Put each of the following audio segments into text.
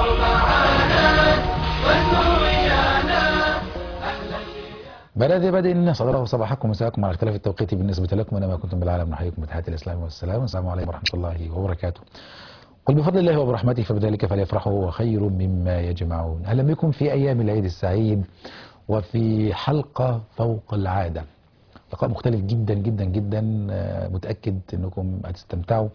بلد بدء صدره صباحكم مساءكم على اختلاف التوقيت بالنسبة لكم أنا ما كنتم بالعالم نحييكم بتحية الإسلام والسلام السلام عليكم ورحمة الله وبركاته قل بفضل الله وبرحمته فبذلك فليفرحوا هو خير مما يجمعون أهلا بكم في أيام العيد السعيد وفي حلقة فوق العادة لقاء مختلف جدا جدا جدا آه، متأكد أنكم هتستمتعوا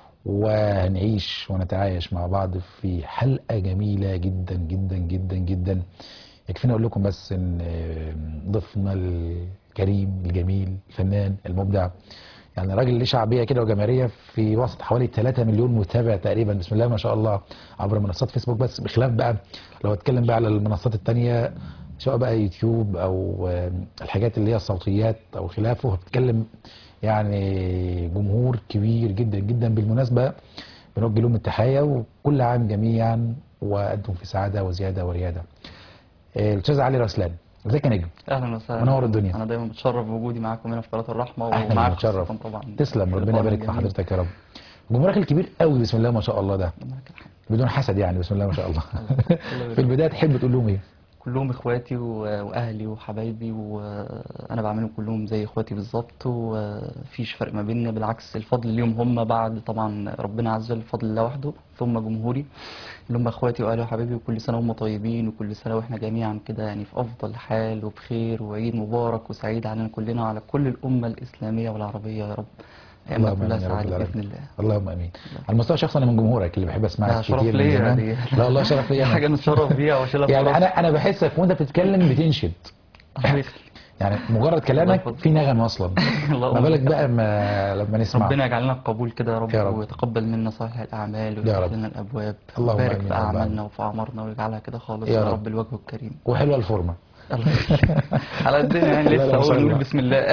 وهنعيش ونتعايش مع بعض في حلقة جميلة جدا جدا جدا جدا يكفينا أقول لكم بس أن آه، ضيفنا الكريم الجميل الفنان المبدع يعني راجل ليه شعبيه كده وجماهيريه في وسط حوالي 3 مليون متابع تقريبا بسم الله ما شاء الله عبر منصات فيسبوك بس بخلاف بقى لو اتكلم بقى على المنصات التانية سواء بقى يوتيوب او آه، الحاجات اللي هي الصوتيات او خلافه بتتكلم يعني جمهور كبير جدا جدا بالمناسبه بنوجه لهم التحيه وكل عام جميعا وانتم في سعاده وزياده ورياده. آه، الاستاذ علي رسلان ازيك يا نجم؟ اهلا وسهلا منور الدنيا. انا دايما بتشرف بوجودي معاكم هنا في قناه الرحمه احنا اللي ومعاك بنتشرف خاصة طبعا تسلم ربنا اللقاء يبارك في الجميل. حضرتك يا رب جمهورك الكبير قوي بسم الله ما شاء الله ده ربنا يكرمك. بدون حسد يعني بسم الله ما شاء الله الله في البدايه تحب تقول لهم ايه كلهم اخواتي و- واهلي وحبايبي وانا بعملهم كلهم زي اخواتي بالظبط ومفيش فرق ما بيننا بالعكس الفضل ليهم هم بعد طبعا ربنا عز وجل الفضل الله وحده ثم جمهوري اللي هم اخواتي واهلي وحبايبي وكل سنه هم طيبين وكل سنه واحنا جميعا كده يعني في افضل حال وبخير وعيد مبارك وسعيد علينا كلنا وعلى كل الامه الاسلاميه والعربيه يا رب ايامنا اللهم كلها آمين يا رب سعاده العالمين. باذن الله اللهم امين على المستوى الشخصي انا من جمهورك اللي بحب اسمعك ده شرف كتير من ليا زمان دي. لا والله شرف ليا حاجه أنا. نتشرف بيها واشيلها في يعني راسي. انا انا بحسك وانت بتتكلم بتنشد الله يخليك. يعني مجرد كلامك يفضل. في نغم اصلا اللهم ما بالك بارك. بقى ما لما نسمع ربنا يجعل لنا القبول كده يا رب, يا رب. ويتقبل منا صالح الاعمال يا ويفتح رب. لنا الابواب اللهم ويبارك آمين في يا رب اعمالنا العالمين. وفي اعمارنا ويجعلها كده خالص يا يا رب. رب الوجه الكريم وحلوه الفورمه الله يخليك. على قدنا يعني لا، لا، لسه ما شاء اول الله. نقول بسم الله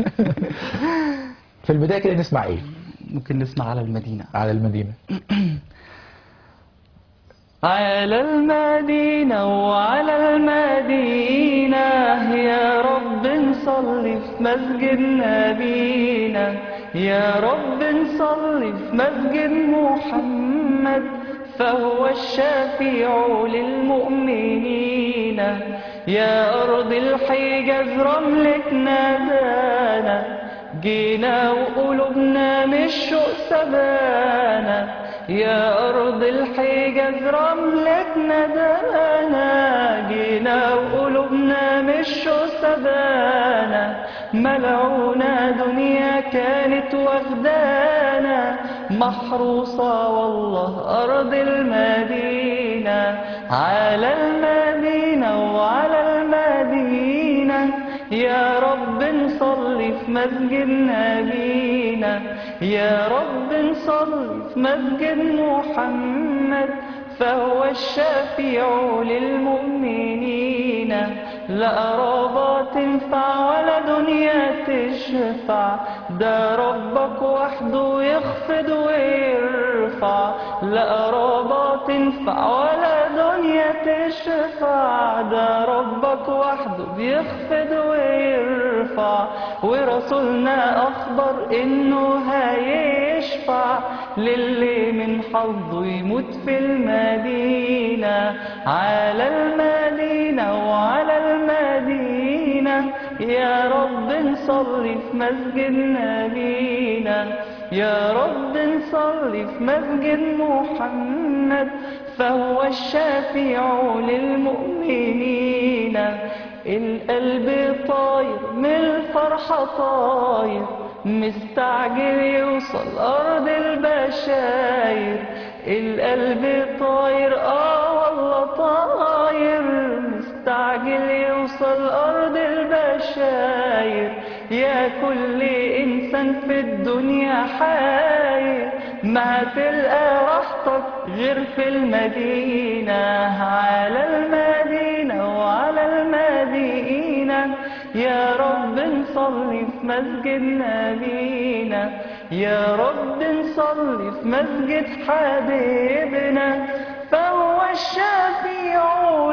في البدايه كده نسمع ايه ممكن نسمع على المدينه على المدينه على المدينة وعلى المدينة يا رب نصلي في مسجد نبينا يا رب نصلي في مسجد محمد فهو الشفيع للمؤمنين يا أرض الحجاز رملة نادانا جينا وقلوبنا مش شوق سبانا يا أرض الحجاز رملة ندانا جينا وقلوبنا مش شوق سبانا ملعونة دنيا كانت واخدانا محروسة والله أرض المدينة على المدينة وعلى المدينة يا رب نصلي في مسجد نبينا يا رب نصلي في مسجد محمد فهو الشفيع للمؤمنين لا قرابة تنفع ولا دنيا تشفع ده ربك وحده يخفض ويرفع لا قرابة تنفع ولا دنيا تشفع ده ربك وحده بيخفض ويرفع ورسولنا أخبر إنه هيشفع للي من حظه يموت في المدينة على المدينة وعلى المدينة يا رب نصلي في مسجد نبينا يا رب نصلي في مسجد محمد فهو الشفيع للمؤمنين القلب طاير من الفرحة طاير مستعجل يوصل أرض البشاير القلب طاير آه والله طاير مستعجل يوصل أرض البشاير يا كل إنسان في الدنيا حاير ما تلقى راحتك غير في المدينة على المدينة وعلى المدينة يا رب نصلي في مسجد نبينا يا رب نصلي في مسجد حبيبنا فهو الشفيع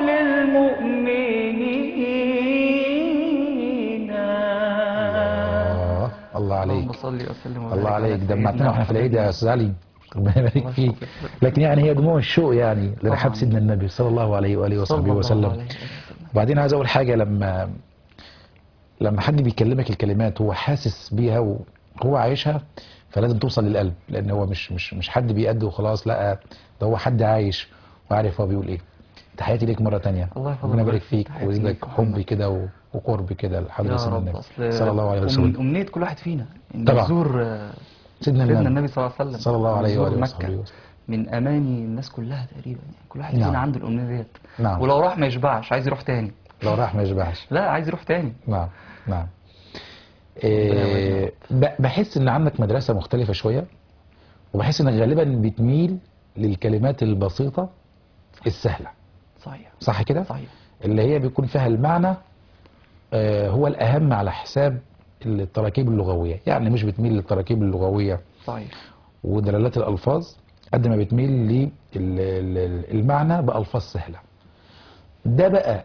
للمؤمنين الله الله عليك اللهم صل وسلم وبارك الله على عليك سيدنا دمعتنا واحنا في العيد يا استاذ علي ربنا يبارك الله فيك يحفظك. لكن يعني هي دموع الشوق يعني لرحاب طبعاً. سيدنا النبي صلى الله عليه واله صلى وصحبه الله وسلم عليه وسلم. وبعدين عايز اقول حاجه لما لما حد بيكلمك الكلمات هو حاسس بيها وهو عايشها فلازم توصل للقلب لان هو مش مش مش حد بيأدي وخلاص لا ده هو حد عايش وعارف هو بيقول ايه تحياتي ليك مره تانية الله يحفظك ربنا يبارك ويبارك فيك تحياتي ويزيدك ليك حب محمد. كده و- وقرب كده لحضره يا سيدنا رب النبي اصل صلى الله عليه أم- وسلم امنيه كل واحد فينا ان طبعاً. يزور آه، سيدنا سيدنا النبي النبي صلى الله عليه وسلم صلى الله عليه يزور واله مكة. وصحبه وسلم من اماني الناس كلها تقريبا يعني كل واحد نعم. فينا عنده الامنيه ديت نعم. ولو راح ما يشبعش عايز يروح تاني لو راح ما يشبعش لا عايز يروح تاني نعم نعم ربنا إيه يوفقك. ب- بحس ان عندك مدرسة مختلفة شوية وبحس انك غالبا بتميل للكلمات البسيطة السهلة صحيح صح كده صحيح اللي هي بيكون فيها المعنى آه، هو الأهم على حساب التراكيب اللغوية يعني مش بتميل للتراكيب اللغوية صحيح ودلالات الألفاظ قد ما بتميل للمعنى بألفاظ سهلة ده بقى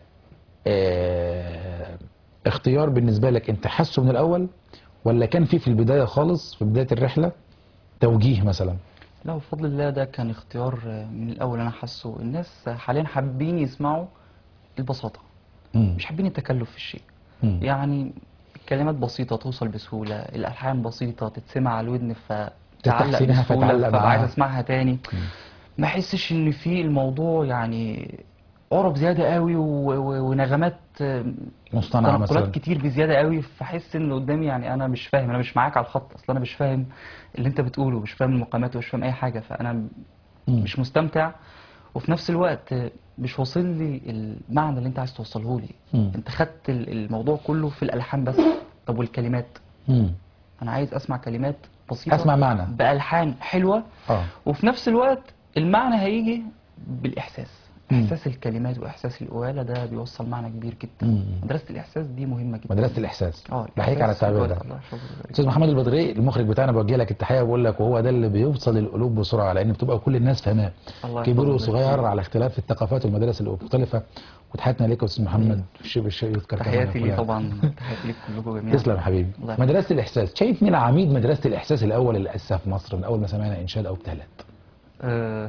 آه، اختيار بالنسبة لك انت حاسه من الأول ولا كان في في البداية خالص في بداية الرحلة توجيه مثلا لا بفضل الله ده كان اختيار آه، من الاول انا حاسه الناس حاليا حابين يسمعوا البساطه مم. مش حابين التكلف في الشيء مم. يعني كلمات بسيطة توصل بسهولة الألحان بسيطة تتسمع على الودن ترتاح فتتعلق فيها بسهولة فتعلق فبقى عايز معاها. أسمعها تاني ما أحسش إن في الموضوع يعني عرب زيادة قوي و... و... ونغمات آه، مصطنعة مثلا تنقلات كتير بزيادة قوي فأحس إن اللي قدامي يعني أنا مش فاهم أنا مش معاك على الخط أصلا أنا مش فاهم اللي أنت بتقوله مش فاهم المقامات ومش فاهم أي حاجة فأنا مم. مش مستمتع وفي نفس الوقت مش واصل لي المعنى اللي انت عايز توصله لي مم. انت خدت ال- الموضوع كله في الالحان بس طب والكلمات مم. انا عايز اسمع كلمات بسيطه أسمع معنى. بالحان حلوه اه وفي نفس الوقت المعنى هيجي بالاحساس مم. احساس الكلمات واحساس القواله ده بيوصل معنى كبير جدا مم. مدرسه الاحساس دي مهمه جدا مدرسة الإحساس اه بحيك على الإحساس التعبير ده الله يحفظه ويبارك استاذ محمد البدري المخرج بتاعنا بوجه لك التحيه وبقول لك وهو ده اللي بيوصل القلوب بسرعه لان بتبقى كل الناس فاهماه الله كبير يحفظه وصغير ويبارك على اختلاف الثقافات والمدارس المختلفه وتحياتنا ليك يا استاذ محمد الشيء الشيء يذكر كمان تحياتي لي يقول طبعا تحياتي ليك كلكم جميعا تسلم يا حبيبي الله يحفظك. مدرسه الاحساس شايف مين عميد مدرسه الاحساس الاول اللي اسسها في مصر من اول ما سمعنا انشاد او ابتهالات آه،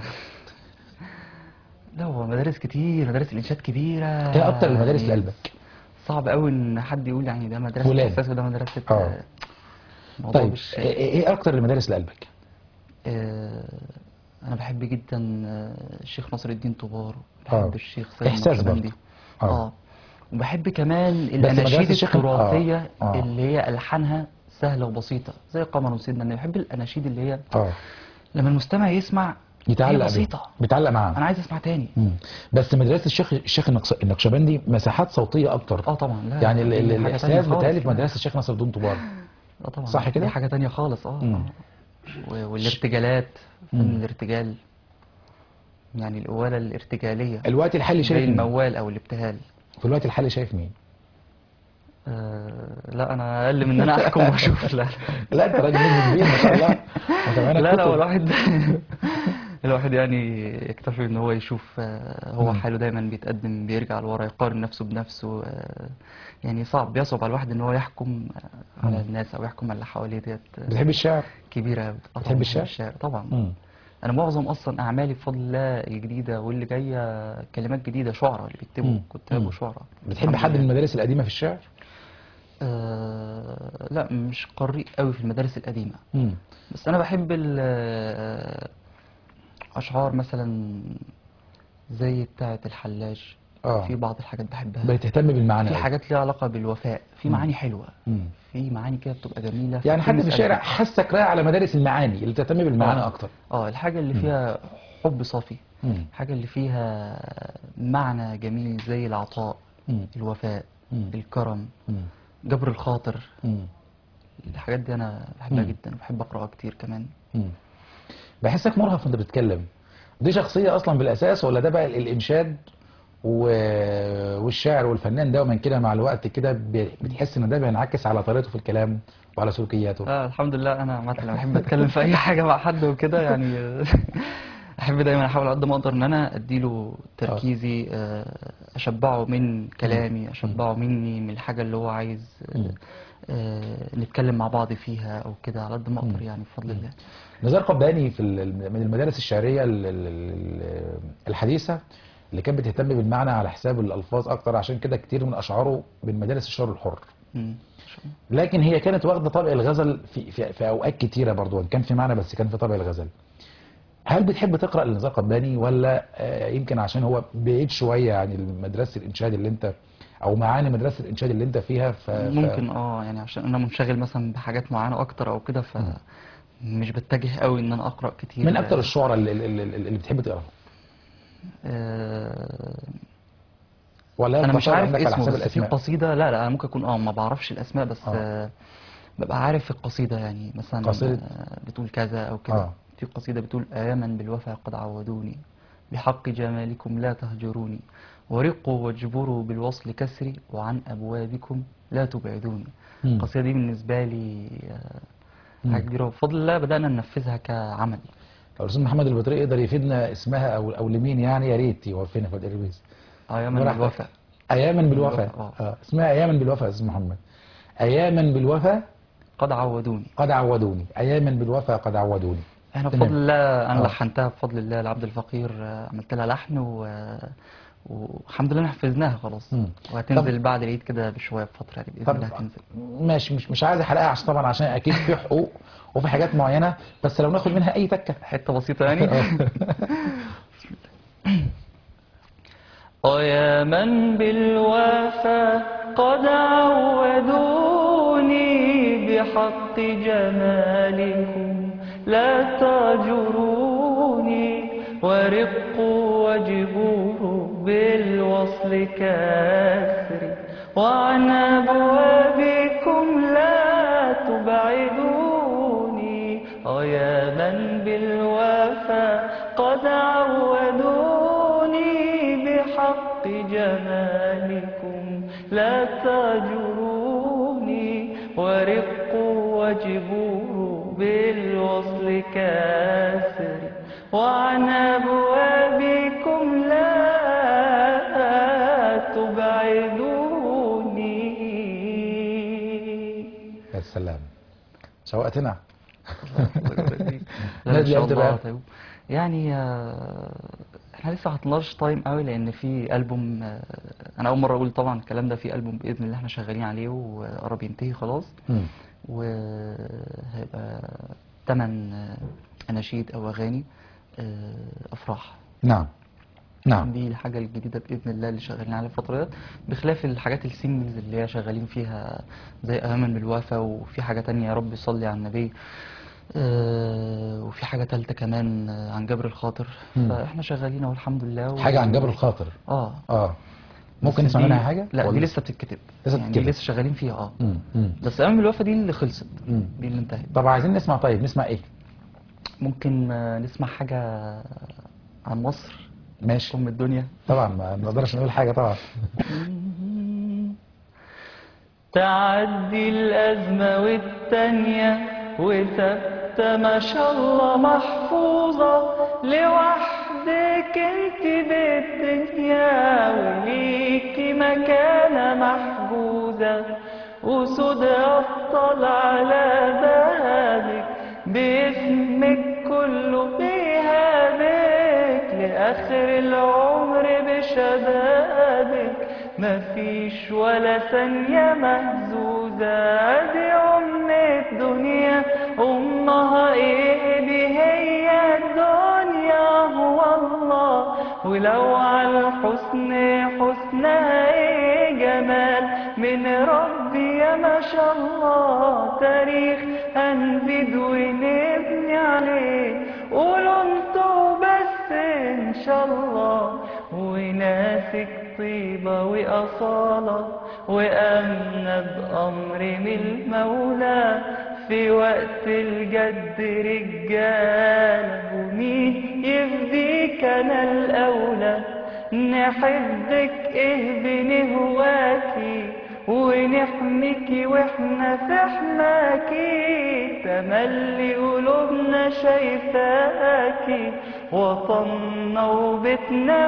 لا هو مدارس كتير مدارس الانشاد كبيره ايه اكتر المدارس يعني لقلبك صعب قوي ان حد يقول يعني ده مدرسه فلان. احساس وده مدرسه آه. آه، الموضوع طيب مش ايه إيه اكتر المدارس لقلبك آه، انا بحب جدا آه، الشيخ ناصر الدين طوبار آه. بحب الشيخ سيد إحساس النقشبندي برضه. آه. اه وبحب كمان مدرسة الاناشيد الشيخ- التراثيه آه. آه. اللي هي الحانها سهله وبسيطه زي قمر وسيدنا النبي بحب الاناشيد اللي هي اه لما المستمع يسمع يتعلق هي بيه. بسيطه بيتعلق معاه انا عايز اسمع تاني مم. بس مدرسه الشيخ الشيخ النقص- النقشبندي مساحات صوتيه اكتر اه طبعا لا يعني ال- دي ال- حاجة تانية الاحساس خالص، بتهيألي في لا. مدرسه الشيخ ناصر الدين طوبار اه طبعا صح كده؟ دي حاجة تانية خالص اه مم. آه. و- والارتجالات فن مم. الارتجال يعني القوالة الارتجالية الوقت الحالي زي شايف مين؟ الموال او الابتهال في الوقت الحالي شايف مين؟ آه لا انا اقل من ان انا احكم واشوف لا لا انت راجل نجم كبير ما شاء الله متابعينك لا لا كتب. هو الواحد الواحد يعني يكتفي ان هو يشوف آه، هو مم. حاله دايما بيتقدم بيرجع لورا يقارن نفسه بنفسه آه، يعني صعب بيصعب على الواحد ان هو يحكم آه، على مم. الناس او يحكم على اللي حواليه ديت آه، بتحب الشعر؟ كبيرة أوي. آه بتحب طبعاً الشعر؟ طبعا مم. انا معظم اصلا اعمالي بفضل الله الجديده واللي جايه كلمات جديده شعراء اللي بيكتبوا مم. كتاب مم. وشعراء بتحب الحمد حد من لله. المدارس القديمه في الشعر؟ آه لا مش قارئ قوي في المدارس القديمه مم. بس انا بحب ال- آه، اشعار مثلا زي بتاعه الحلاج اه في بعض الحاجات بحبها بتهتم بالمعنى في أوي. حاجات ليها علاقه بالوفاء في مم. معاني حلوه مم. في معاني كده بتبقى جميله يعني حد في فبتلمس الشارع قلبك. حسك رايح على مدارس المعاني اللي تهتم بالمعاني آه. اكتر اه الحاجه اللي مم. فيها حب صافي مم. الحاجة اللي فيها معنى جميل زي العطاء مم. الوفاء مم. الكرم مم. جبر الخاطر مم. الحاجات دي أنا بحبها مم. جدا وبحب أقرأها كتير كمان مم. بحسك مرهف وانت بتتكلم دي شخصيه اصلا بالاساس ولا ده بقى الانشاد و... والشعر والفنان دوما كده مع الوقت كده ب- بتحس ان ده بينعكس على طريقته في الكلام وعلى سلوكياته آه الحمد لله أنا مثلا بحب أتكلم في أي حاجة مع حد وكده يعني أحب دايما أحاول على قد ما أقدر إن أنا أديله تركيزي آه، أشبعه من كلامي أشبعه مني من الحاجة اللي هو عايز آه، مم. آه، نتكلم مع بعض فيها او كده على قد ما اقدر يعني بفضل الله نزار قباني في ال- من المدارس الشعريه ال- ال- ال- الحديثه اللي كانت بتهتم بالمعنى على حساب الالفاظ اكتر عشان كده كتير من اشعاره من مدارس الشعر الحر مم. إن شاء الله. لكن هي كانت واخده طابع الغزل في في, في اوقات كتيره برضو وان كان في معنى بس كان في طابع الغزل هل بتحب تقرا لنزار قباني ولا آه، يمكن عشان هو بعيد شويه عن مدرسه الانشاد اللي انت او معاني مدرسه الانشاد اللي انت فيها ف... ف- ممكن اه يعني عشان انا منشغل مثلا بحاجات معينه اكتر او كده ف مش بتجه قوي ان انا اقرا كتير من اكتر الشعراء اللي, اللي, اللي بتحب تقراها آه، ولا انا مش بتعتمد عارف عندك على اسمه حساب بس في الاسماء قصيده لا لا انا ممكن اكون اه ما بعرفش الاسماء بس آه. آه. ببقى عارف القصيده يعني مثلا قصيدة؟ آه، بتقول كذا او كده آه. في قصيده بتقول اياما بالوفا قد عودوني بحق جمالكم لا تهجروني ورقوا واجبروا بالوصل كسري وعن ابوابكم لا تبعدوني مم. القصيده دي بالنسبه لي آه، مم. حاجه كبيره وبفضل الله بدانا ننفذها كعمل لو الاستاذ محمد البطريق يقدر يفيدنا اسمها او او لمين يعني يا ريت يوفينا في الاربيز اياما براحتك. بالوفا اياما بالوفا بالوفا، آه. اه اسمها اياما بالوفا يا استاذ محمد اياما بالوفا قد عودوني قد عودوني اياما بالوفا قد عودوني احنا تمام. بفضل الله انا آه. لحنتها بفضل الله لعبد الفقير آه، عملت لها لحن و... والحمد لله نفذناها خلاص مم. وهتنزل بعد العيد كده بشويه بفتره يعني باذن طب الله هتنزل ماشي مش مش عايز احرقها عشان طبعا عشان اكيد في حقوق وفي حاجات معينه بس لو ناخد منها اي تكه حته بسيطه يعني آه. ويا من بالوفا قد عودوني بحق جمالكم لا تجروني ورقوا واجبروا بالوصل كاسري وعن أبوابكم لا تبعدوني ويا من بالوفا قد عودوني بحق جمالكم لا تجروني ورقوا واجبروا بالوصل كاسري وعن أبوابكم لا تبعدوني يا سلام شوقتنا لا، ان نادي شاء امتى الله بقى؟ طيب يعني آه، احنا لسه هتناقش تايم قوي لان في البوم آه، انا اول مره اقول طبعا الكلام ده في البوم باذن الله احنا شغالين عليه وقرب ينتهي خلاص مم. وهيبقى تمن آه، اناشيد او اغاني آه، افراح نعم نعم دي الحاجة الجديدة بإذن الله اللي شغالين عليها الفترة ديت بخلاف الحاجات السينجلز اللي هي شغالين فيها زي أماما بالوفا وفي حاجة تانية يا رب صلي على النبي آه، وفي حاجة تالتة كمان آه، عن جبر الخاطر مم. فاحنا شغالين والحمد لله و... حاجه عن جبر الخاطر اه اه ممكن بس نسمع دي- منها حاجه لا دي ولا- لسه بتتكتب لسه يعني بتتكتب. دي لسه شغالين فيها اه مم. مم. بس أمام بالوفا دي اللي خلصت مم. دي اللي انتهت طب عايزين نسمع طيب نسمع ايه ممكن آه، نسمع حاجة عن مصر ماشي أم الدنيا طبعا ما ما نقدرش نقول حاجه طبعا تعدي الأزمة والتانية وثابتة ما شاء الله محفوظة لوحدك انت بالدنيا وليكي مكانة محجوزة وسود أبطال على بابك باسمك كله بيهابك لآخر العمر بشبابك مفيش ولا ثانية مهزوزة دي أم الدنيا أمها إيه دي هي الدنيا هو الله ولو على الحسن حسنها إيه جمال من ربي يا ما شاء الله تاريخ هنزيد ونبني عليه قولوا انتوا بس ان شاء الله وناسك طيبة وأصالة وأمنة بأمر من المولى في وقت الجد رجالة ومين يفديك أنا الأولى نحبك إيه بنهواكي ونحميكي واحنا في حماكي تملي قلوبنا شايفاكي وطننا وبيتنا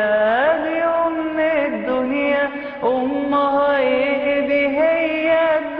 والدولة دي أم الدنيا أمها إيه دي هي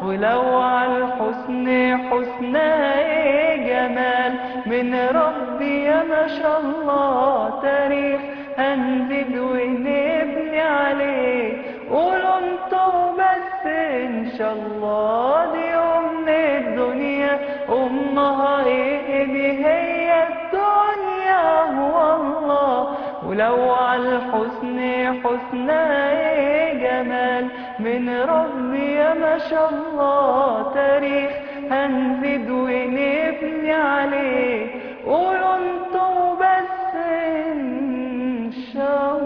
ولو على الحسن حسنها ايه جمال من ربي يا ما شاء الله تاريخ هنزيد ونبني عليه قولوا انتوا بس ان شاء الله دي ام الدنيا امها ايه دي هي الدنيا هو الله ولو على الحسن حسنها ايه جمال من ربي يا ما شاء الله تاريخ هنزيد ونبني عليه قولوا انتوا بس ان شاء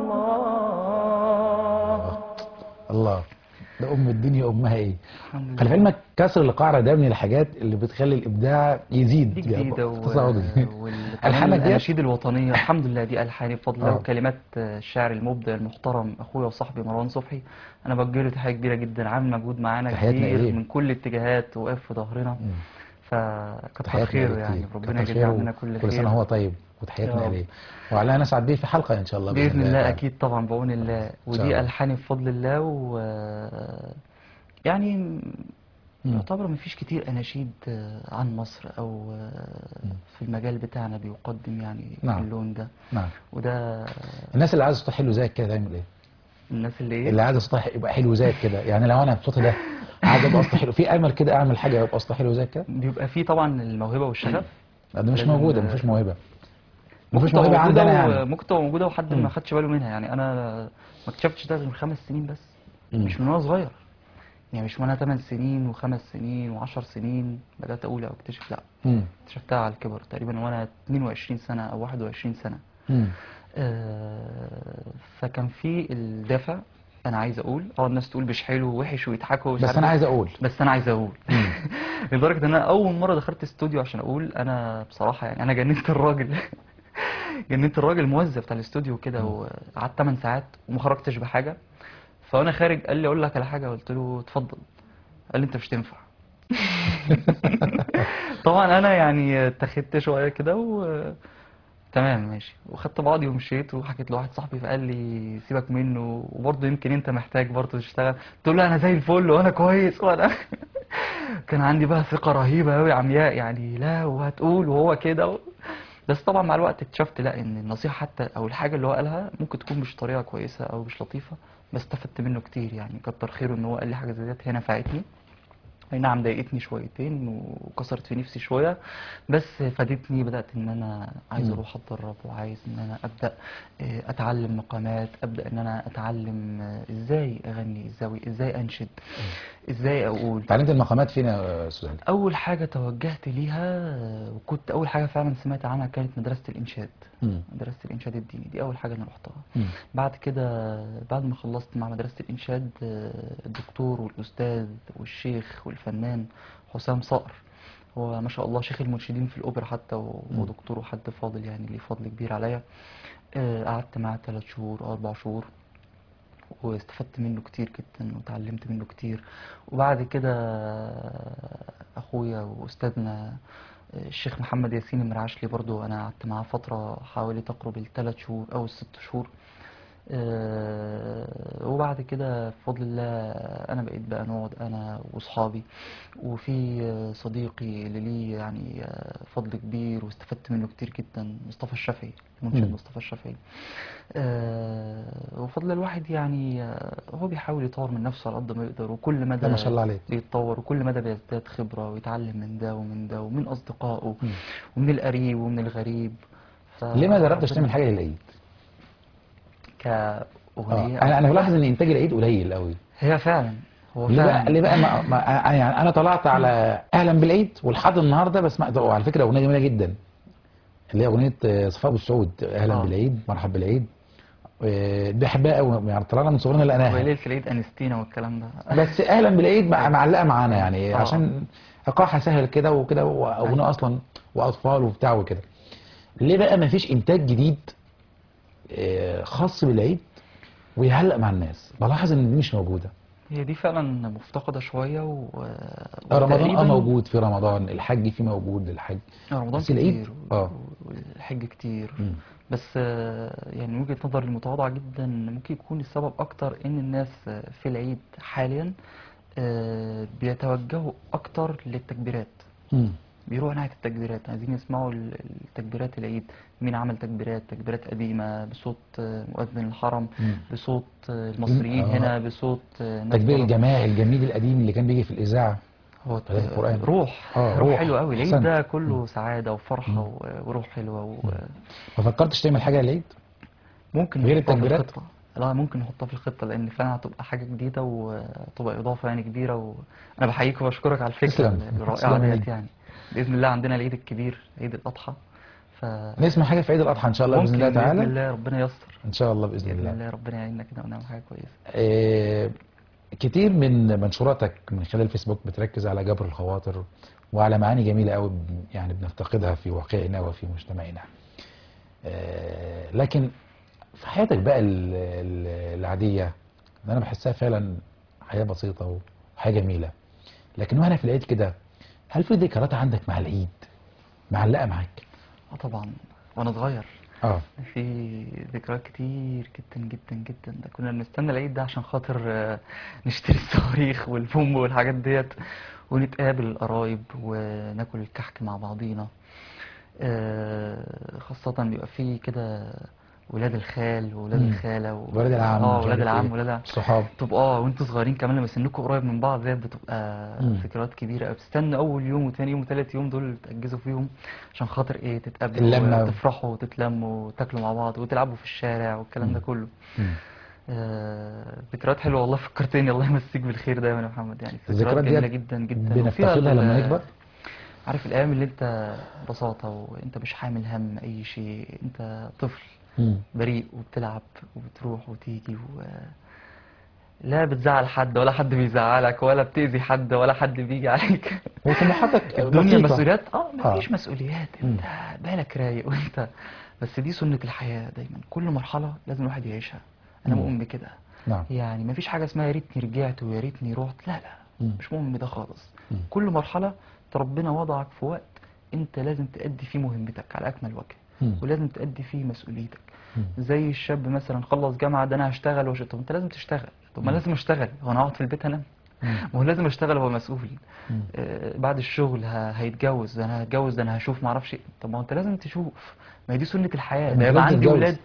الله الله ده ام الدنيا امها ايه الحمد خلي في لله علمك كسر القاعده ده من الحاجات اللي بتخلي الابداع يزيد دي جديدة و... تصاعدي والكلام ألحانك ديت؟ الأناشيد الوطنية الحمد لله دي ألحاني بفضل الله آه. وكلمات الشاعر المبدع المحترم أخويا وصاحبي مروان صبحي أنا بوجه له تحية كبيرة جدا عامل مجهود معانا تحياتنا كتير إليه. من كل الاتجاهات وقف في ظهرنا مم. فكتر تحياتنا خيره إليه يعني كتير. ربنا كتر يجزيه خيره عننا كل كل خير سنه هو طيب وتحياتنا يا رب. اليه وعلى نسعد بيه في حلقه ان شاء الله بإذن الله تعالى. أكيد طبعا بعون الله شاء ودي الله. ألحاني بفضل الله و يعني مم. يعتبر مفيش كتير أناشيد آه، عن مصر أو آه، في المجال بتاعنا بيقدم يعني نعم. اللون ده نعم وده الناس اللي عايزه صوتها حلو زيك كده تعمل ايه؟ الناس اللي ايه اللي عايزه صوتها يبقى حلو زيك كده يعني لو انا بصوتي ده عايز ابقى اصلا حلو في امل كده اعمل حاجه يبقى اصلا حلو زيك كده بيبقى فيه طبعا الموهبة والشغف لا، ده مش لازم- موجوده مفيش موهبه ممكن مفيش تبقى موهبه موجودة عندنا و- يعني ممكن تبقى موجودة وحد مم. ما خدش باله منها يعني أنا ما اكتشفتش ده غير من خمس سنين بس مم. مش من وأنا صغير يعني مش وأنا 8 سنين وخمس سنين و10 سنين بدأت أقول أو أكتشف لا مم. اكتشفتها على الكبر تقريبا وأنا 22 سنة أو 21 سنة مم. آه، فكان في الدافع أنا عايز أقول أه الناس تقول مش حلو ووحش ويضحكوا ومش بس عارف انا إيه. عايز اقول بس انا عايز اقول لدرجه ان انا اول مره دخلت استوديو عشان اقول انا بصراحه يعني انا جننت الراجل جننت الراجل الموظف بتاع الاستوديو كده وقعدت 8 ساعات وما خرجتش بحاجه فانا خارج قال لي اقول لك على حاجه قلت له اتفضل قال لي انت مش تنفع طبعا انا يعني اتخذت شويه كده و تمام ماشي وخدت بعضي ومشيت وحكيت لواحد صاحبي فقال لي سيبك منه وبرضه يمكن انت محتاج برضه تشتغل قلت له انا زي الفل وانا كويس وانا كان عندي بقى ثقة رهيبة قوي عمياء يعني لا وهتقول وهو كده و... بس طبعا مع الوقت اكتشفت لا ان النصيحة حتى او الحاجة اللي هو قالها ممكن تكون مش طريقة كويسة او مش لطيفة بس استفدت منه كتير يعني كتر خيره ان هو قال لي حاجة زي ديت هي نفعتني اي نعم ضايقتني شويتين وكسرت في نفسي شويه بس فادتني بدات ان انا عايز مم. اروح اتدرب وعايز ان انا ابدا آه، اتعلم مقامات ابدا ان انا اتعلم آه، ازاي اغني ازاي ازاي انشد ازاي اقول اتعلمت المقامات فين يا استاذ علي؟ اول حاجه توجهت ليها آه، وكنت اول حاجه فعلا سمعت عنها كانت مدرسه الانشاد مم. مدرسه الانشاد الديني دي اول حاجه انا رحتها مم. بعد كده بعد ما خلصت مع مدرسة الإنشاد آه، الدكتور والأستاذ والشيخ والفنان حسام صقر هو ما شاء الله شيخ المنشدين في الأوبرا حتى و- مم. ودكتور وحد فاضل يعني ليه فضل كبير عليا آه، قعدت معاه ثلاث شهور أو أربع شهور واستفدت منه كتير جدا وتعلمت منه كتير وبعد كده أخويا وأستاذنا آه، الشيخ محمد ياسين المرعشلي برضو أنا قعدت معاه فترة حوالي تقرب الثلاث شهور أو الست شهور آه، وبعد كده بفضل الله انا بقيت بقى نقعد انا واصحابي وفي آه، صديقي اللي ليه يعني آه، فضل كبير واستفدت منه كتير جدا مصطفى الشافعي المنشد مم. مصطفى الشافعي آه، وفضل الواحد يعني آه، هو بيحاول يطور من نفسه على قد ما يقدر وكل مدى لا ما شاء الله عليك بيتطور وكل مدى بيزداد خبرة ويتعلم من ده ومن ده ومن أصدقائه مم. ومن القريب ومن الغريب ف... ليه ما جربتش تعمل حاجه للعيد؟ اه كأغنية انا انا بلاحظ ان انتاج العيد قليل قوي هي فعلا هو ليه بقى فعلا ليه بقى ما ما يعني انا طلعت على اهلا بالعيد ولحد النهارده بسمع ده وعلى فكره اغنيه جميله جدا اللي هي اغنيه آه، صفاء ابو السعود اهلا آه. بالعيد مرحب بالعيد آه، بحبها قوي يعني طلعنا من صغرنا هو لقيناها ليلة العيد أنستينا والكلام ده بس اهلا بالعيد مع- معلقه معانا يعني آه. عشان ايقاعها سهل كده وكده واغنيه اصلا واطفال وبتاع وكده ليه بقى ما فيش انتاج جديد آه، خاص بالعيد ويعلق مع الناس بلاحظ ان دي مش موجوده هي دي فعلا مفتقدة شوية و... آه، رمضان اه وتقريباً- موجود في رمضان الحج فيه موجود الحج آه، رمضان بس العيد كتير اه والحج كتير مم. بس آه، يعني من وجهة نظري المتواضعة جدا ممكن يكون السبب أكتر إن الناس آه، في العيد حاليا آه، بيتوجهوا اكتر للتكبيرات مم. بيروحوا ناحيه التكبيرات عايزين يسمعوا ال- التكبيرات العيد مين عمل تكبيرات تكبيرات قديمه بصوت آه، مؤذن الحرم مم. بصوت آه، المصريين آه. هنا بصوت آه، ناس التكبير بره. الجماعي الجميل القديم اللي كان بيجي في الإذاعة هو قراءة القرآن. روح آه، روح روح. حلو قوي العيد أحسنت. ده كله سعاده وفرحه و- وروح حلوه و... ما فكرتش تعمل حاجة للعيد؟ ممكن غير نحطها في التكبيرات؟ الخطة لا ممكن نحطها في الخطة لأن فعلا هتبقى حاجة جديدة وتبقى إضافة يعني كبيرة وأنا بحييك وبشكرك على الفكرة تسلم. الرائعة تسلم يا ديت نجم. يعني بإذن الله عندنا العيد الكبير عيد الأضحى ف نسمع حاجة في عيد الأضحى إن شاء الله بإذن ممكن الله تعالى بإذن الله ربنا ييسر إن شاء الله بإذن بإذن الله الله ربنا يعيننا كده ونعمل حاجة كويسة آه، كتير من منشوراتك من خلال الفيسبوك بتركز على جبر الخواطر وعلى معاني جميلة قوي ب- يعني بنفتقدها في واقعنا وفي مجتمعنا آه، لكن في حياتك بقى ال- ال- العادية إن أنا بحسها فعلا حياة بسيطة وحياة جميلة لكن وأنا في العيد كده هل في ذكريات عندك مع العيد معلقة معاك؟ اه طبعا وأنا صغير اه في ذكريات كتير جدا جدا جدا ده كنا بنستنى العيد ده عشان خاطر آه، نشتري الصواريخ والبوم والحاجات ديت ونتقابل القرايب وناكل الكحك مع بعضينا آه، خاصة بيبقى فيه كده ولاد الخال وولاد مم. الخالة و... ولاد العم اه مش ولاد عارف العم إيه. ولاد العم الصحاب تبقى اه وانتوا صغيرين كمان لما سنكم قريب من بعض ديت بتبقى مم. ذكريات كبيرة قوي بتستنى أول يوم وتاني يوم وتالت يوم دول تأجزوا فيهم عشان خاطر ايه تتقابلوا اللمة. وتفرحوا وتتلموا وتاكلوا مع بعض وتلعبوا في الشارع والكلام ده مم. كله مم. آه، ذكريات حلوة والله فكرتني الله يمسيك بالخير دايما يا محمد يعني الذكريات ذكريات جميلة ديت جدا جدا وفيها بنفتقدها ال- لما نكبر عارف الأيام اللي أنت ببساطة وأنت مش حامل هم أي شيء أنت طفل مم. بريء وبتلعب وبتروح وتيجي و... لا بتزعل حد ولا حد بيزعلك ولا بتأذي حد ولا حد بيجي عليك وطموحاتك الدنيا بسيطة. مسؤوليات اه آه. مفيش مسؤوليات انت بالك رايق وانت بس دي سنة الحياة دايما كل مرحلة لازم الواحد يعيشها انا مم. مؤمن بكده نعم يعني مفيش حاجة اسمها يا ريتني رجعت ويا ريتني رحت لا لا مم. مش مؤمن بده خالص مم. كل مرحلة ربنا وضعك في وقت انت لازم تأدي فيه مهمتك على اكمل وجه مم. ولازم تأدي فيه مسؤوليتك مم. زي الشاب مثلا خلص جامعة ده انا هشتغل وش طب انت لازم تشتغل طب ما مم. لازم اشتغل هو انا اقعد في البيت انام مم. ما هو لازم اشتغل هو مسؤول مم. آه، بعد الشغل ه- هيتجوز ده انا هتجوز ده انا هشوف ما اعرفش إيه. طب ما هو انت لازم تشوف ما هي دي سنة الحياة ما ده أنت يبقى لازم عندي تتجوز. ولاد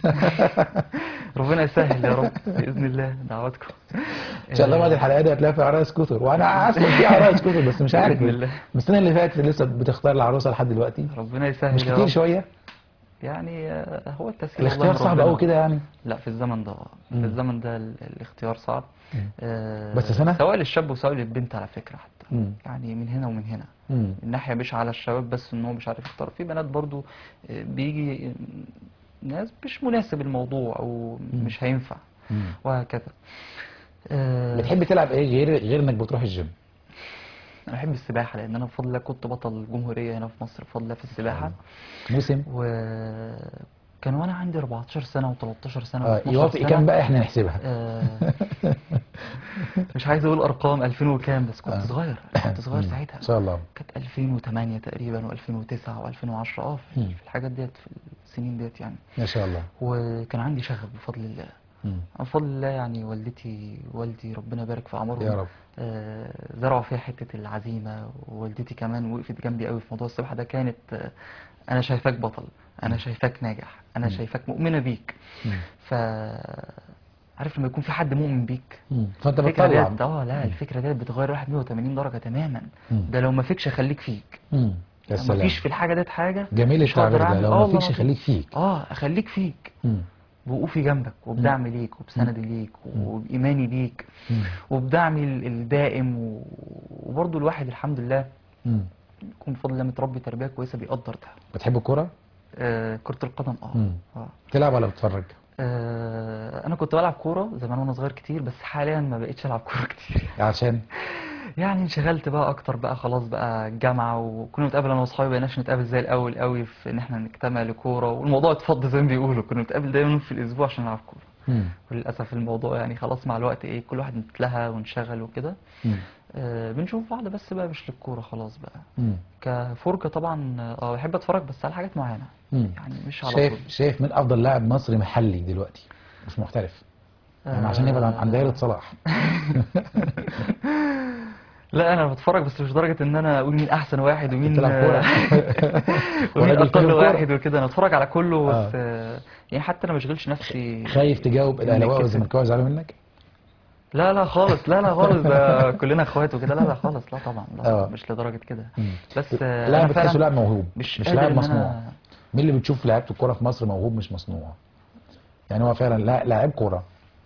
ربنا يسهل يا رب بإذن الله دعواتكم ان شاء الله بعد الحلقه دي هتلاقي في عرايس كتر وانا اسف في عرايس كتر بس مش عارف بإذن الله. من السنه اللي فاتت لسه بتختار العروسه لحد دلوقتي ربنا يسهل مش يا كتير رب شويه يعني آه، هو التسهيل والله الاختيار من صعب ربنا. قوي كده يعني لا في الزمن ده آه. مم. في الزمن ده ال- الاختيار صعب مم. آه، بس سنة؟ سواء للشاب وسواء للبنت على فكرة حتى مم. يعني من هنا ومن هنا مم. من ناحية مش على الشباب بس ان هو مش عارف يختار في بنات برضو آه، بيجي آه، ناس مش مناسب الموضوع او مم. مش هينفع مم. وهكذا آه، بتحب تلعب ايه غير غير انك بتروح الجيم انا بحب السباحة لان انا بفضل الله كنت بطل الجمهورية هنا في مصر بفضل الله في السباحة موسم وكان وانا عندي 14 سنة و13 سنة اه و12 يوافق سنة كام بقى احنا نحسبها آه، مش عايز اقول ارقام 2000 وكام بس كنت آه. صغير كنت صغير مم. ساعتها ان شاء الله كانت 2008 تقريبا و2009 و2010 اه في مم. في الحاجات ديت في السنين ديت يعني ما شاء الله وكان عندي شغف بفضل الله مم. بفضل الله يعني والدتي والدي ربنا يبارك في عمرهم يا رب آه، زرعوا فيها حتة العزيمة ووالدتي كمان وقفت جنبي قوي في موضوع السباحة ده كانت آه، أنا شايفاك بطل أنا شايفاك ناجح أنا مم. شايفاك مؤمنة بيك مم. ف عارف لما يكون في حد مؤمن بيك مم. فانت الفكرة بتطلع ديت اه لا الفكرة ديت بتغير الواحد 180 درجة تماما مم. ده لو ما فيكش اخليك فيك مم. يا ما سلام فيش في الحاجة ديت حاجة جميل مش هقدر التعبير ده أعمل. لو آه ما والله فيكش العظيم. خليك فيك اه اخليك فيك مم. بوقوفي جنبك وبدعم ليك وبسندي ليك وبإيماني بيك مم. وبدعمي ال- الدائم و- وبرضه الواحد الحمد لله مم. يكون بفضل الله متربي تربية كويسة بيقدر ده بتحب الكوره آه كرة القدم اه مم. اه تلعب ولا بتتفرج آه، انا كنت بلعب كورة زمان وانا صغير كتير بس حاليا ما بقتش العب كورة كتير عشان يعني انشغلت بقى اكتر بقى خلاص بقى الجامعة وكنا نتقابل انا واصحابي بقيناش نتقابل زي الاول قوي في ان احنا نجتمع لكورة والموضوع اتفض زي ما بيقولوا كنا نتقابل دايما في الاسبوع عشان نلعب كورة مم. وللاسف الموضوع يعني خلاص مع الوقت ايه كل واحد اتلهى وانشغل وكده مم. آه بنشوف بعض بس بقى مش للكورة خلاص بقى مم. كفرجة طبعا اه بحب اتفرج بس على حاجات معينة مم. يعني مش على طول شايف شايف من افضل لاعب مصري محلي دلوقتي مش محترف يعني عشان يبعد عن عن دايره صلاح لا انا بتفرج بس مش لدرجه ان انا اقول مين احسن واحد ومين بتلعب كورة. ومين وراجل اقل كورة. واحد وكده انا بتفرج على كله بس آه. آه، يعني حتى انا ما بشغلش نفسي خايف تجاوب الاهلاويه كده. والزملكاويه زعلوا منك لا لا خالص لا لا خالص ده كلنا اخوات وكده لا لا خالص لا طبعا لا آه. مش لدرجه كده مم. بس آه، لا أنا بتحسه فعلاً لاعب موهوب مش مش قادر لاعب إن مصنوع أنا- مين اللي بتشوف لعيبه الكوره في مصر موهوب مش مصنوع يعني هو فعلا لا لاعب كوره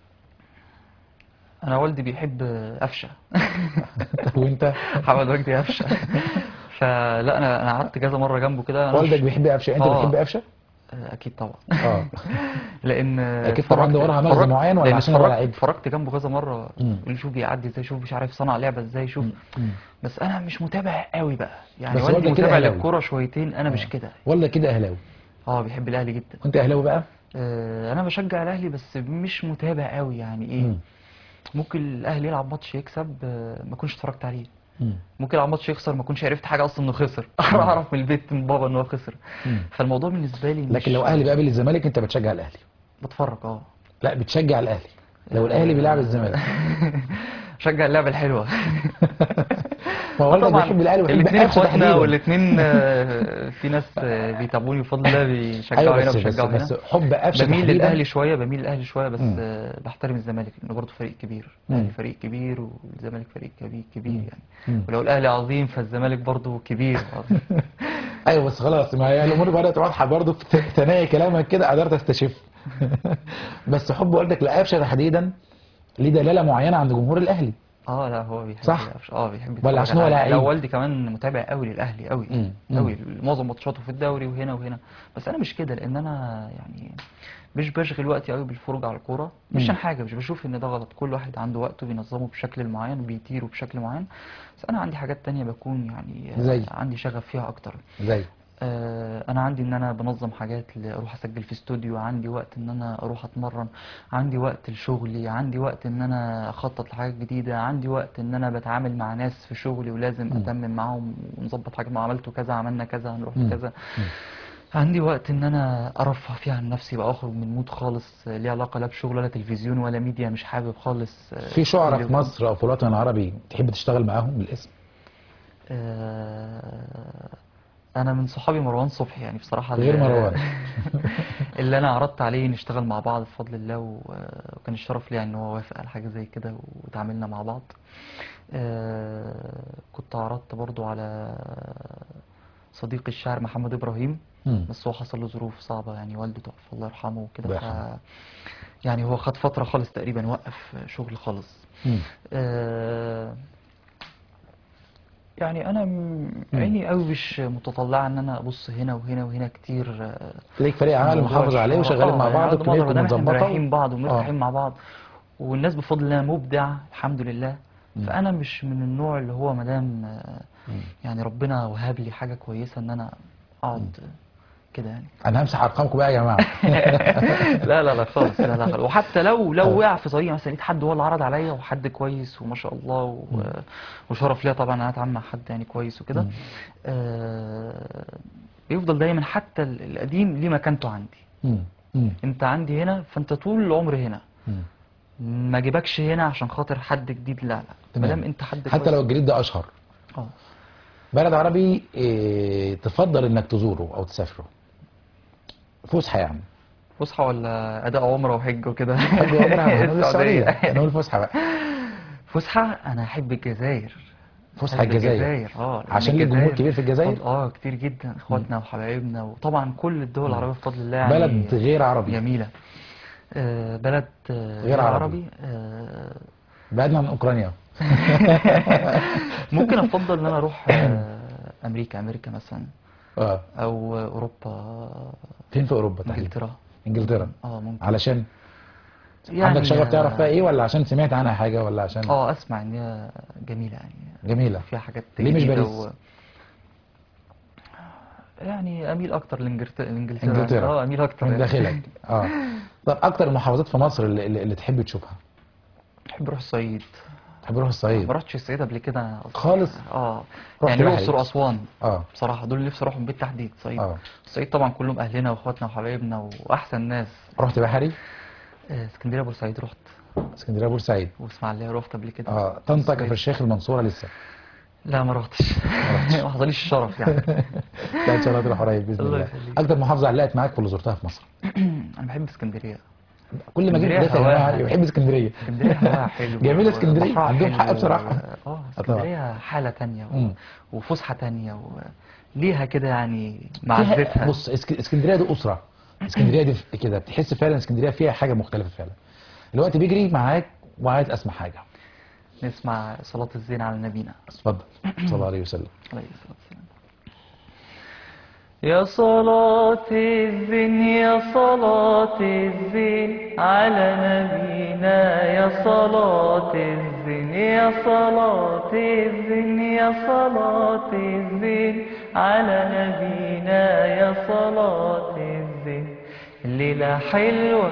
انا والدي بيحب قفشه وانت محمد وجدي قفشه فلا انا انا قعدت كذا مره جنبه كده أنا والدك مش- بيحب قفشه انت آه. بتحب قفشه آه، اكيد طبعا اه لان أكيد طبعاً اتفرجت- ده وراها مغزى اتفرجت- معين ولا لأن عشان هو اتفرجت- لعيب؟ اتفرجت جنبه كذا مره مم. يقول شوف بيعدي ازاي شوف مش عارف صنع لعبه ازاي شوف مم. بس انا مش متابع قوي بقى يعني بس والدي والدك كده متابع أهلاوي. للكوره شويتين انا مش كده والدك كده اهلاوي اه بيحب الاهلي جدا وانت اهلاوي بقى آه، انا بشجع الاهلي بس مش متابع قوي يعني ايه مم. ممكن الاهلي يلعب ماتش يكسب آه، ما كنتش اتفرجت عليه مم. ممكن يلعب ماتش يخسر ما كنتش عرفت حاجه اصلا انه خسر اعرف من البيت من بابا ان هو خسر مم. فالموضوع بالنسبه لي مش لكن لو اهلي بيقابل الزمالك انت بتشجع الاهلي بتفرج اه لا بتشجع الاهلي لو الاهلي بيلعب الزمالك شجع اللعبه الحلوه ما هو والدك بيحب الاهلي وبيحب الاثنين قفشه اخواتنا تحديدا والاثنين في ناس آه، بيتابعوني بفضل الله بيشجعوا ايوه هنا بس بس, وبيشجعوا بس هنا حب قفشه بميل تحديدا للاهلي شويه بميل للاهلي شويه بس مم. آه، بحترم الزمالك لانه برضه فريق كبير مم. الاهلي فريق كبير والزمالك فريق كبير كبير يعني مم. ولو الاهلي عظيم فالزمالك برضه كبير ايوه بس خلاص ما هي الامور بدات واضحه برضه في ثنايا كلامك كده قدرت استشف بس حب والدك لقفشه تحديدا ليه دلاله معينه عند جمهور الاهلي اه لا هو بيحب صح؟ يقفش. اه بيحب ولا يتفرج عشان هو على- لعيب؟ لا والدي كمان متابع قوي للاهلي قوي مم. مم. قوي معظم ماتشاته في الدوري وهنا وهنا بس انا مش كده لان انا يعني مش بشغل وقتي قوي بالفرجه على الكوره مش مم. عشان حاجه مش بشوف ان ده غلط كل واحد عنده وقته بينظمه بشكل معين وبيطيره بشكل معين بس انا عندي حاجات تانية بكون يعني آه، زي؟ عندي شغف فيها اكتر زي آه، انا عندي ان انا بنظم حاجات ل- اروح اسجل في استوديو عندي وقت ان انا اروح اتمرن عندي وقت لشغلي عندي وقت ان انا اخطط لحاجات جديده عندي وقت ان انا بتعامل مع ناس في شغلي ولازم مم. اتمم معاهم ونظبط حاجه ما عملته كذا عملنا كذا هنروح مم. كذا مم. عندي وقت ان انا ارفه فيه عن نفسي بقى اخرج من مود خالص آه، ليه علاقه لا بشغل ولا تلفزيون ولا ميديا مش حابب خالص آه، في شعراء اللي- في مصر او في الوطن العربي تحب تشتغل معاهم بالاسم آه، انا من صحابي مروان صبحي يعني بصراحه غير ال- مروان. اللي انا عرضت عليه نشتغل مع بعض بفضل الله و- وكان الشرف لي ان هو وافق على حاجه زي كده وتعاملنا مع بعض آه، كنت عرضت برضو على صديقي الشاعر محمد ابراهيم مم. بس هو حصل له ظروف صعبه يعني والده توفى الله يرحمه وكده الله ف يرحمه. يعني هو خد فتره خالص تقريبا وقف شغل خالص مم. آه، يعني انا م- عيني قوي مش متطلعه ان انا ابص هنا وهنا وهنا كتير آه، ليك فريق عمل موضوع محافظ عليه الشهرة. وشغالين آه، مع يعني بعض على قد ما أقدر وكليتكم ما دام احنا مريحين متظبطه بعض ومرتاحين آه. مع بعض والناس بفضل الله مبدع الحمد لله مم. فانا مش من النوع اللي هو ما دام آه، مم. يعني ربنا وهب لي حاجه كويسه ان انا اقعد كده يعني انا همسح ارقامكم بقى يا جماعه لا لا لا خالص لا لا خالص وحتى لو آه. لو وقع في طريقي مثلا لقيت حد هو اللي عرض عليا وحد كويس وما شاء الله و... مم. وشرف ليا طبعا ان انا اتعامل مع حد يعني كويس وكده مم. آه... بيفضل دايما حتى ال- القديم ليه مكانته عندي مم. مم. انت عندي هنا فانت طول العمر هنا مم. ما جيبكش هنا عشان خاطر حد جديد لا لا ما تمام. دام انت حد حتى كويس لو الجديد ده اشهر اه بلد عربي إيه تفضل انك تزوره او تسافره فسحه يعني فسحه ولا اداء عمره وحج وكده حج وعمره نقول السعوديه السعوديه نقول فسحه بقى فسحه انا احب الجزائر فسحه أحب الجزائر اه لأن عشان ليه جمهور الجزائر كبير في الجزائر فضل- اه كتير جدا اخواتنا وحبايبنا وطبعا كل الدول العربيه بفضل الله يعني بلد غير عربي جميله آه بلد آه غير عربي. عربي آه بعدنا عن اوكرانيا ممكن افضل ان انا اروح آه امريكا امريكا مثلا اه او اوروبا فين في اوروبا تحديدا انجلترا انجلترا اه ممكن علشان يعني عندك شغف تعرف آه، فيها ايه ولا عشان سمعت عنها حاجه ولا عشان اه اسمع ان هي جميله يعني جميله فيها حاجات ليه مش جديدة باريس؟ يعني اميل اكتر لانجلترا انجلترا انجلترا اه اميل اكتر من يعني. داخلك اه طب اكتر المحافظات في مصر اللي, اللي, اللي تحب تشوفها بحب اروح الصعيد تحب تروح الصعيد ما رحتش الصعيد قبل كده أنا أصلاً. خالص؟ اه رحت يعني بحري. الاقصر واسوان اه بصراحه دول اللي نفسي اروحهم بالتحديد الصعيد اه الصعيد طبعا كلهم اهلنا واخواتنا وحبايبنا واحسن ناس رحت بحري آه، اسكندريه بورسعيد رحت اسكندريه بورسعيد واسماعيليه رحت قبل كده اه طنطا السويس. كفر الشيخ المنصوره لسه لا ما رحتش ما حصليش الشرف يعني لا ان شاء الله تروح قريب باذن الله الله يخليك. اكتر محافظه علقت معاك في اللي زرتها في مصر انا بحب اسكندريه كل ما جيت اسكندرية بدايه يا جماعه هواها. بحب اسكندريه اسكندريه هواها حلو جميلة اسكندرية، وبحرها عندهم حق حلو بصراحة. اه طبعا. اسكندريه حاله تانية و... مم. وفسحه تانية و... ليها كده يعني فيها- معزتها بص اسك- اسكندريه دي اسره اسكندريه دي ف- كده بتحس فعلا اسكندريه فيها حاجه مختلفه فعلا الوقت بيجري معاك وعايز اسمع حاجه نسمع صلاه الزين على نبينا اتفضل صلى الله عليه وسلم عليه الصلاة والسلام يا صلاة الزين يا صلاة الزين على نبينا يا صلاة الزين يا صلاة الزين يا صلاة الزين على نبينا يا صلاة الزين الليلة حلوة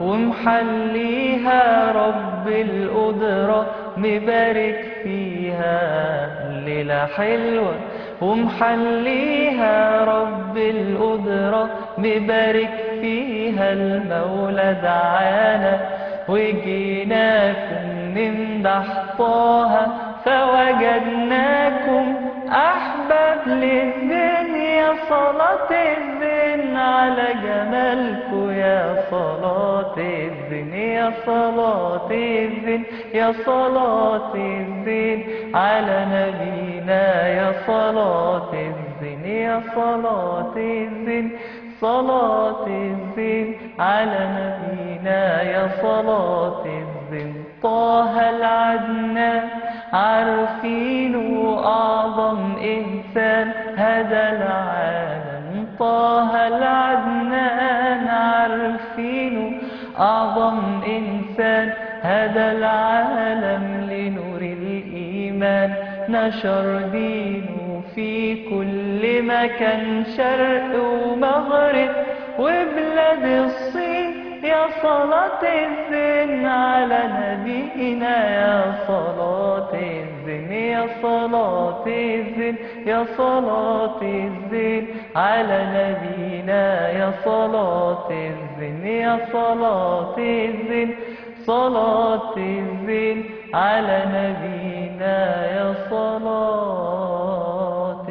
ومحليها رب القدرة مبارك فيها الليلة حلوة ومحليها رب القدرة مبارك فيها المولى دعانا وجيناكم نمدح طه فوجدناكم أحباب للزين يا صلاة الزين على جمالكم يا صلاة الزين يا صلاة الزين يا صلاة الزين على نبينا يا صلاة الزين يا صلاة الزين صلاة الزين على نبينا يا صلاة الزين طه العدنان عارفينه أعظم إنسان هدى العالم طه العدنان عارفينه أعظم إنسان هدى العالم لنور الإيمان نشر دينه في كل مكان شرق ومغرب وبلاد الصين يا صلاة الزين على نبينا يا صلاة الزين يا صلاة الزين يا صلاة الزين على نبينا يا صلاة الزين يا صلاة الزين صلاة الزين على نبينا يا صلاة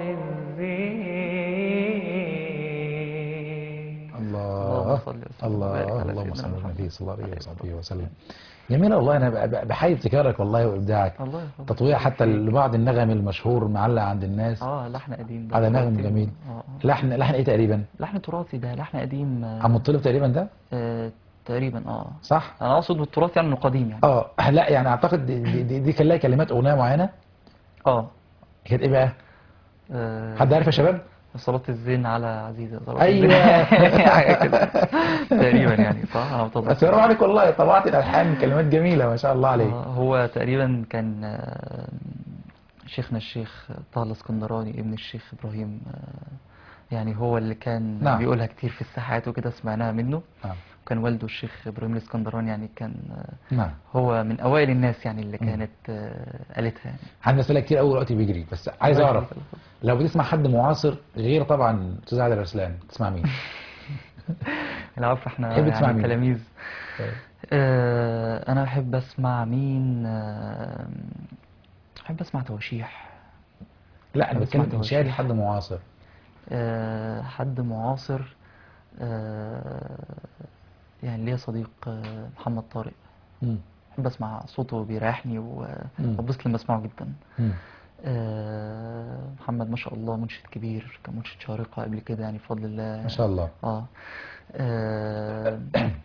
الزين الله صل وسلم وبارك الله على اللهم سيدنا صل على محمد. النبي صلى الله عليه عليه وصحبه وسلم جميل والله انا ب- ب- بحيي ابتكارك والله وابداعك الله يحفظك. تطويع حتى لبعض النغم المشهور معلق عند الناس اه لحن قديم ده على نغم تراثي. جميل اه آه. لحن لحن ايه تقريبا لحن تراثي ده لحن قديم آه، عم مطلب تقريبا ده آه تقريبا اه صح انا اقصد بالتراث يعني انه قديم يعني اه لا يعني اعتقد دي, دي, دي, دي كان لها كلمات اغنيه معينه اه كانت ايه بقى آه، حد عارف يا شباب صلاة الزين على عزيزة صلاة أيوة. الزين. حاجة كده تقريبا يعني صح انا بس متذكر برافو عليك والله طبعت الالحان كلمات جميله ما شاء الله عليك آه، هو تقريبا كان آه، شيخنا الشيخ طه الاسكندراني ابن الشيخ ابراهيم آه، يعني هو اللي كان نعم. بيقولها كتير في الساحات وكده سمعناها منه نعم وكان والده الشيخ ابراهيم الاسكندراني يعني كان آه، نعم هو من اوائل الناس يعني اللي مم. كانت آه، قالتها يعني عندنا اسئله كتير قوي دلوقتي بيجري بس عايز الله اعرف يخليك. لو بتسمع حد معاصر غير طبعا استاذ عادل رسلان تسمع مين؟ العفو احنا تحب تسمع يعني مين؟ تلاميذ آه، انا بحب اسمع مين آه، بحب اسمع تواشيح لا انا بتسمع بتكلم انشاد تواشيح. حد معاصر آه، حد معاصر آه، يعني ليا صديق آه، محمد طارق مم. بحب اسمع صوته بيريحني و- مم. وببسط لما اسمعه جدا مم. آه، محمد ما شاء الله منشد كبير كان منشد شارقة قبل كده يعني بفضل الله ما شاء الله اه, آه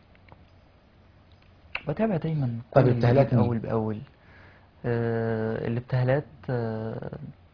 بتابع دايما طب كل ابتهالات جديد مين؟ اول باول آه الابتهالات آه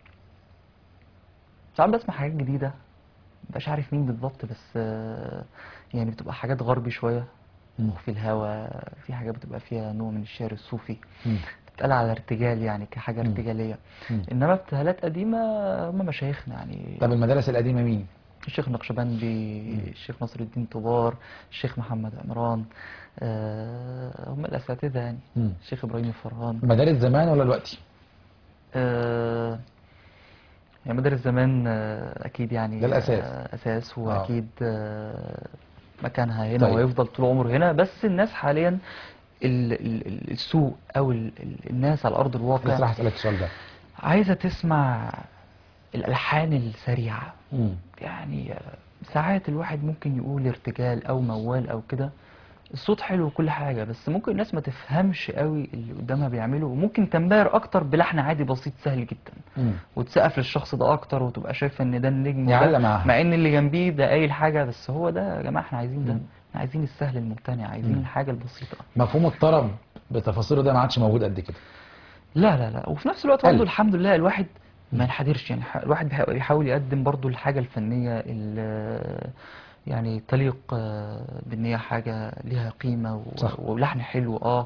ساعات بسمع حاجات جديده مبقاش عارف مين بالظبط بس آه يعني بتبقى حاجات غربي شويه مم. في الهوا في حاجات بتبقى فيها نوع من الشعر الصوفي مم. بتتقال على ارتجال يعني كحاجه مم. ارتجاليه مم. انما ابتهالات قديمه هم مشايخنا يعني طب المدارس القديمه مين؟ الشيخ النقشبندي الشيخ نصر الدين طبار الشيخ محمد عمران آه، هم الأساتذة يعني مم. الشيخ إبراهيم الفرهان مدارس زمان ولا دلوقتي؟ آه، يعني مدارس زمان آه، أكيد يعني ده الأساس. آه، أساس آه. وأكيد آه، مكانها هنا طيب. وهيفضل طول عمره هنا بس الناس حاليا ال- ال- ال- السوق او ال- ال- الناس على ارض لسه الواقع راح اسالك السؤال ده عايزه تسمع الالحان السريعه مم. يعني آه، ساعات الواحد ممكن يقول ارتجال او موال او كده الصوت حلو وكل حاجه بس ممكن الناس ما تفهمش قوي اللي قدامها بيعمله وممكن تنبهر اكتر بلحن عادي بسيط سهل جدا مم. وتسقف للشخص ده اكتر وتبقى شايف ان ده النجم وده- يعلق معاها. مع ان اللي جنبيه ده قايل حاجه بس هو ده يا جماعه احنا عايزين ده مم. احنا عايزين السهل الممتنع عايزين مم. الحاجه البسيطه مفهوم الطرب بتفاصيله ده ما عادش موجود قد كده لا لا لا وفي نفس الوقت قل. برضه الحمد لله الواحد ما ينحدرش يعني ح- الواحد بيح- بيحاول يقدم برضه الحاجة الفنية اللي يعني تليق آه، بان هي حاجة ليها قيمة و- صح. ولحن حلو اه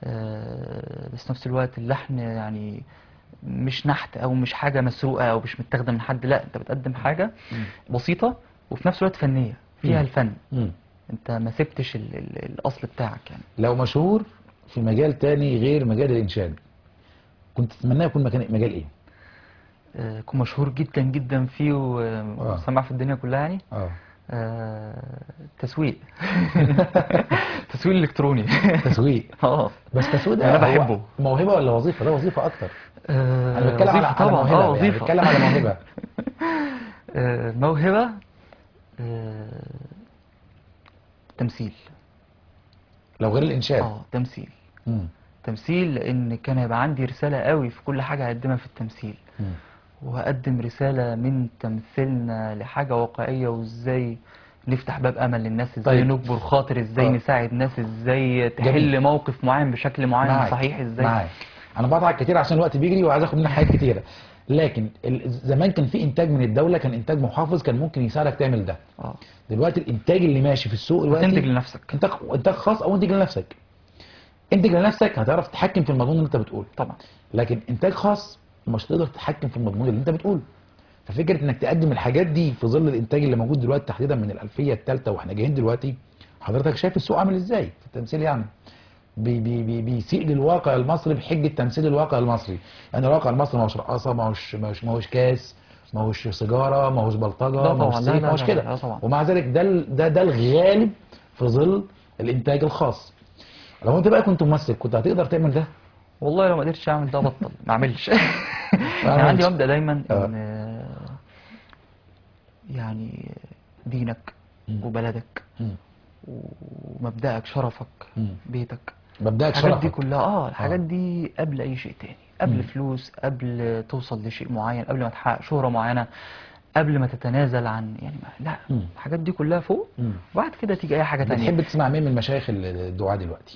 آه، بس في نفس الوقت اللحن يعني مش نحت او مش حاجة مسروقة او مش متاخدة من حد لا انت بتقدم حاجة بسيطة وفي نفس الوقت فنية فيها مم. الفن مم. انت ما سبتش ال ال الاصل بتاعك يعني لو مشهور في مجال تاني غير مجال الانشاد كنت تتمناه يكون مكان مجال ايه؟ آه، كون مشهور جدا جدا فيه و- وسمع في الدنيا كلها يعني اه آه، تسويق تسويق الكتروني تسويق اه بس تسويق ده أنا هو بحبه. موهبه ولا وظيفه؟ ده وظيفه اكتر آه، انا بتكلم على وظيفة على طبعا موهبه اه يعني وظيفة بتكلم على موهبه آه، موهبة آه، تمثيل لو غير الانشاد اه تمثيل مم. تمثيل لان كان هيبقى عندي رسالة قوي في كل حاجة هقدمها في التمثيل مم. وهقدم رسالة من تمثيلنا لحاجة واقعية وازاي نفتح باب امل للناس ازاي طيب. نجبر خاطر ازاي آه. نساعد ناس ازاي تحل جميل. موقف معين بشكل معين معاك. صحيح ازاي معاك انا بقطعك كتير عشان الوقت بيجري وعايز اخد منك حاجات كتيره لكن ال- زمان كان في انتاج من الدوله كان انتاج محافظ كان ممكن يساعدك تعمل ده اه دلوقتي الانتاج اللي ماشي في السوق دلوقتي تنتج لنفسك انتاج انتاج خاص او انتج لنفسك انتج لنفسك هتعرف تتحكم في المضمون اللي انت بتقوله طبعا لكن انتاج خاص مش هتقدر تتحكم في المضمون اللي انت بتقوله ففكره انك تقدم الحاجات دي في ظل الانتاج اللي موجود دلوقتي تحديدا من الالفيه الثالثه واحنا جايين دلوقتي حضرتك شايف السوق عامل ازاي في التمثيل يعني بي بي بي بيسيء للواقع المصري بحجه تمثيل الواقع المصري يعني الواقع المصري ما هوش رقاصه ما هوش ما هوش ما هوش كاس ما هوش سيجاره ما هوش بلطجه لا ما هوش طبعا، لا، سيف لا، ما هوش لا، كده لا، طبعا. ومع ذلك ده ال- ده ده الغالب في ظل الانتاج الخاص لو انت بقى كنت ممثل كنت هتقدر تعمل ده والله لو ما قدرتش اعمل ده بطل ما اعملش انا أعملش. عندي مبدأ دايما آه. ان آه، يعني دينك مم. وبلدك مم. ومبدأك شرفك مم. بيتك مبدأك الحاجات دي شرفك كلها اه الحاجات آه. دي قبل اي شيء تاني قبل مم. فلوس قبل توصل لشيء معين قبل ما تحقق شهرة معينة قبل ما تتنازل عن يعني ما لا مم. الحاجات دي كلها فوق مم. وبعد كده تيجي اي حاجة تانية بتحب تسمع مين من مشايخ الدعاء دلوقتي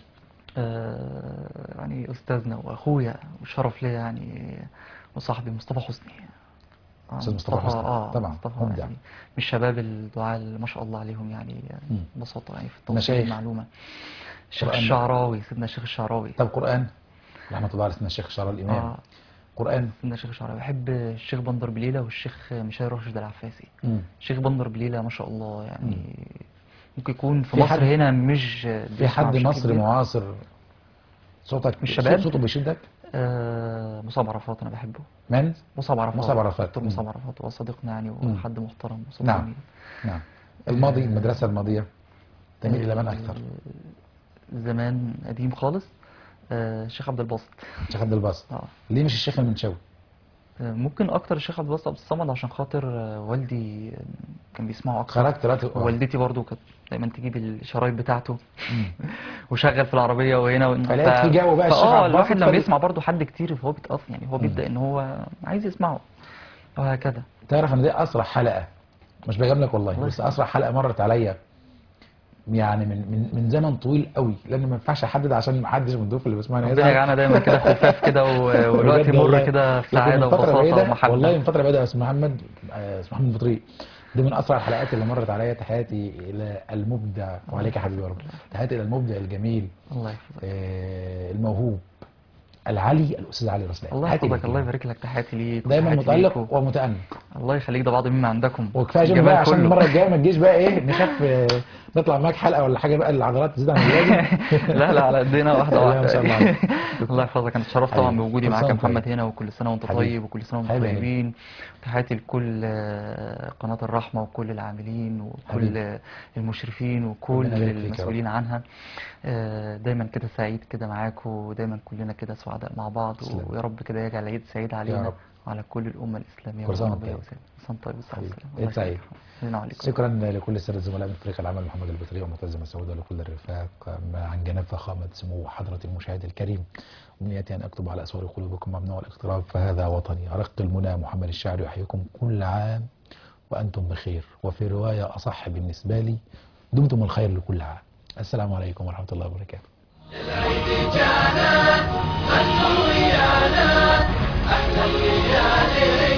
آه يعني استاذنا واخويا وشرف ليا يعني وصاحبي مصطفى حسني آه، أستاذ مصطفى حسني، اه طبعا، مصطفى مبدع. يعني من الشباب الدعاء اللي ما شاء الله عليهم يعني مم. ببساطة يعني في التوصيل مشايخ. المعلومة الشيخ قرآن. الشعراوي سيدنا الشيخ الشعراوي طب قرآن رحمة الله على سيدنا الشيخ شرف الإمام اه قرآن سيدنا الشيخ الشعراوي بحب الشيخ بندر بليلة والشيخ مشاري راشد العفاسي مم. الشيخ بندر بليلة ما شاء الله يعني ممكن يكون في في مصر حد- هنا مش في بيسمع حد بشكل مصري كبير. معاصر صوتك مش شباب؟ صوته بيشدك آه مصعب عرفات انا بحبه من مصعب عرفات مصعب عرفات. دكتور مم. مصعب عرفات هو صديقنا يعني مم. وحد محترم وصوته نعم. جميل. نعم الماضي المدرسة الماضية تميل إلى من آه، أكثر زمان قديم خالص آه، الشيخ عبد الباسط الشيخ عبد الباسط اه ليه مش الشيخ المنشاوي آه، ممكن اكتر الشيخ عبد الباسط عبد الصمد عشان خاطر آه، والدي آه، كان بيسمعه اكتر خرجت دلوقتي آه. ووالدتي برضو كانت دايما تجيب الشرايط بتاعته مم. وشغل في العربيه وهنا وهنا. فلقيت في جو بقى الشيخ فاه عبد الباسط الواحد لما فبي- بيسمع برضو حد كتير فهو بيتقص يعني هو بيبدا ان هو عايز يسمعه وهكذا تعرف ان دي اسرع حلقه مش بجاملك والله الله بس يخليك. اسرع حلقه مرت عليا يعني من من من زمن طويل قوي لان ما ينفعش احدد عشان ما حدش من الضيوف اللي بيسمعني ربنا يجعلنا دايما كده خفاف كده و- والوقت بجد والله. يمر كده في لكن من سعاده فترة وبساطه بعيدة ومحبه والله من فتره بعيده يا استاذ محمد آه، استاذ محمد بطريق دي من اسرع الحلقات اللي مرت عليا تحياتي الى المبدع وعليك يا حبيبي يا رب تحياتي الى المبدع الجميل الله يحفظك آه، الموهوب العلي الاستاذ علي رسلان الله تحياتي يحفظك ليك. الله يبارك لك تحياتي ليك دايما وتحياتي ليك متالق و- ومتأنق الله يخليك ده بعض مما عندكم وكفايه جيم الجمال بقى عشان كله. المره الجايه ما تجيش بقى ايه نخاف آه، نطلع معاك حلقه ولا حاجه بقى العضلات تزيد عن اللازم لا لا على قدنا واحده لا، واحده ما شاء الله عليك. الله يحفظك انا اتشرفت طبعا حبيبي. بوجودي كل معاك سنة يا وأنت محمد طيب. هنا وكل سنه وانت حبيبي. طيب وكل سنه وانتم حبيبي. طيبين تحياتي لكل آه، قناه الرحمه وكل العاملين وكل حبيبي. آه، المشرفين وكل ربنا يبارك فيك يا رب. المسؤولين عنها آه، دايما كده سعيد كده معاك ودايما كلنا كده سعداء مع بعض تسلم. ويا رب كده يجعل عيد سعيد علينا رب. وعلى كل الامه الاسلاميه كل سنة وأنت والعربيه طيب. وسلم سنه طيب بالصحه حبيبي. والسلامه عيد الله سعيد. يخليك. السلام عليكم شكرا لكل الساده الزملاء من فريق العمل محمد البطري ومعتز مسعود ولكل الرفاق عن جناب فخامه سمو حضره المشاهد الكريم امنيتي ان اكتب على اسوار قلوبكم ممنوع الاقتراب فهذا وطني ارق المنى محمد الشاعر يحييكم كل عام وانتم بخير وفي روايه اصح بالنسبه لي دمتم الخير لكل عام السلام عليكم ورحمه الله وبركاته جانا النور يانا أحلى الليالي